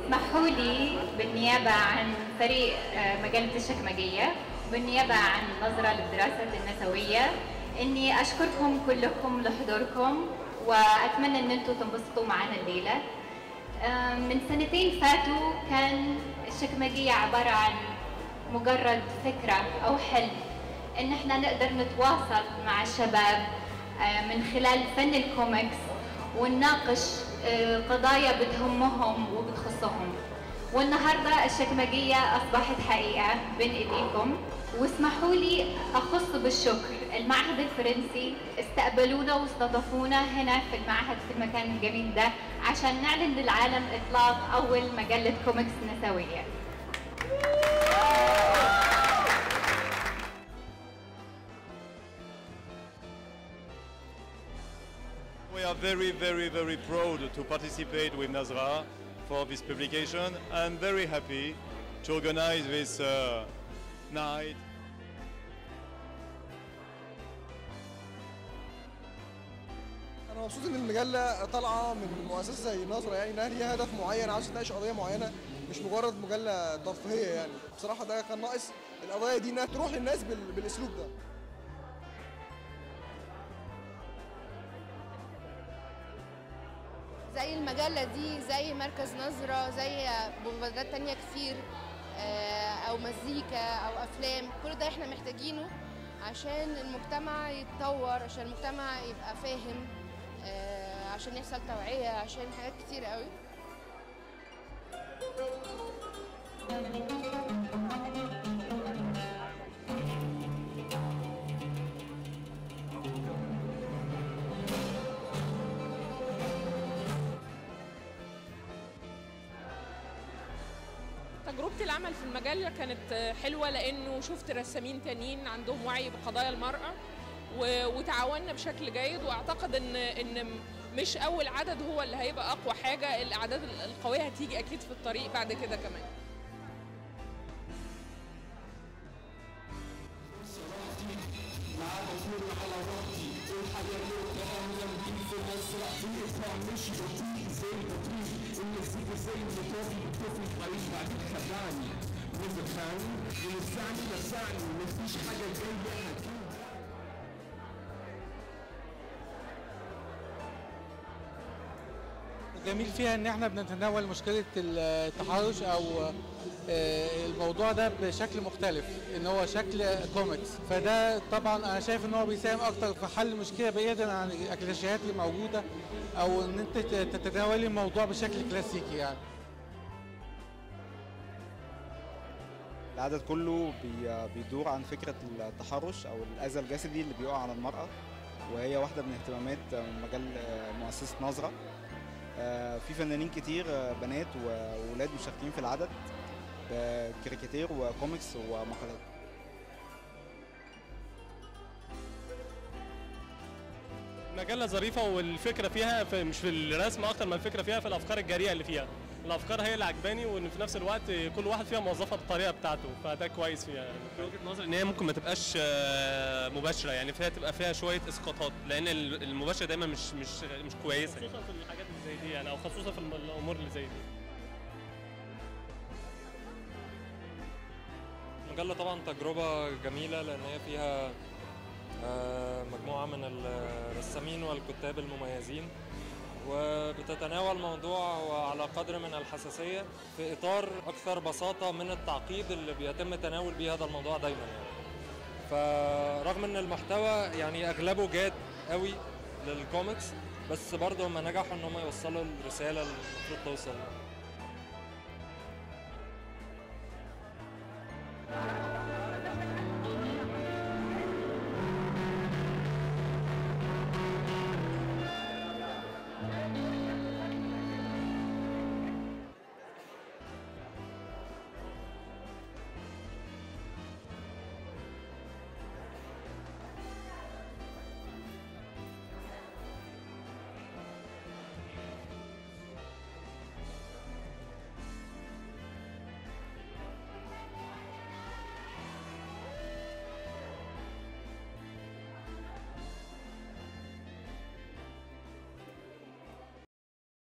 اسمحوا لي بالنيابة عن فريق آه، مجلة الشكمجية بالنيابة عن نظرة للدراسة النسوية إني أشكركم كلكم لحضوركم وأتمنى إن أنتم تنبسطوا معنا الليلة آه، من سنتين فاتوا كان الشكمجية عبارة عن مجرد فكرة أو حلم إن إحنا نقدر نتواصل مع الشباب آه، من خلال فن الكوميكس ونناقش آه، قضايا بتهمهم وبتخصهم والنهارده الشكمجية أصبحت حقيقة بين إيديكم واسمحوا لي أخص بالشكر المعهد الفرنسي استقبلونا واستضافونا هنا في المعهد في المكان الجميل ده عشان نعلن للعالم إطلاق أول مجلة كوميكس نسوية We are very, very, very proud to participate with Nazra for this publication. I'm very happy to organize this uh, night. انا مبسوط ان المجله طالعه من مؤسسه زي نظره يعني انها ليها هدف معين عاوزه تناقش قضيه معينه مش مجرد مجله ترفيهيه يعني بصراحه ده كان ناقص القضايا دي انها تروح للناس بال- بالاسلوب ده زي المجلة دي زي مركز نظرة زي مبادرات تانية كتير آه، أو مزيكا أو أفلام كل ده احنا محتاجينه عشان المجتمع يتطور عشان المجتمع يبقى فاهم آه، عشان يحصل توعية عشان حاجات كتير قوي تجربة العمل في المجلة كانت حلوة لأنه شفت رسامين تانيين عندهم وعي بقضايا المرأة و- وتعاوننا بشكل جيد وأعتقد إن إن مش أول عدد هو اللي هيبقى أقوى حاجة الأعداد القوية هتيجي أكيد في الطريق بعد كده كمان الجميل فيها ان احنا بنتناول مشكله التحرش او آه، الموضوع ده بشكل مختلف ان هو شكل كوميكس فده طبعا انا شايف ان هو بيساهم اكتر في حل مشكله بعيدا عن الكليشيهات اللي موجوده او ان انت تتناولي الموضوع بشكل كلاسيكي يعني العدد كله بي- بيدور عن فكرة التحرش أو الأذى الجسدي اللي بيقع على المرأة وهي واحدة من اهتمامات مجال مؤسسة نظرة آه، في فنانين كتير آه، بنات وولاد مشاركين في العدد بكاريكاتير وكوميكس ومقالات مجلة ظريفة والفكرة فيها في مش في الرسم أكتر ما الفكرة فيها في الأفكار الجريئة اللي فيها. الأفكار هي اللي عجباني وإن في نفس الوقت كل واحد فيها موظفة بالطريقة بتاعته فده كويس فيها يعني. في وجهه نظري ان هي ممكن ما تبقاش آه، مباشره يعني فيها تبقى فيها شويه اسقاطات لان ال- المباشره دايما مش مش مش كويسه خصوصا في الحاجات اللي زي دي يعني أو خصوصا في الم- الأمور اللي زي دي. المجلة طبعا تجربة جميلة لأن هي فيها آه، مجموعة من الرسامين والكتاب المميزين وبتتناول موضوع وعلى قدر من الحساسية في إطار أكثر بساطة من التعقيد اللي بيتم تناول بيه هذا الموضوع دايما يعني فرغم ان المحتوى يعني اغلبه جاد قوي للكوميكس بس برضه هم نجحوا ان هم يوصلوا الرسالة اللي المفروض توصل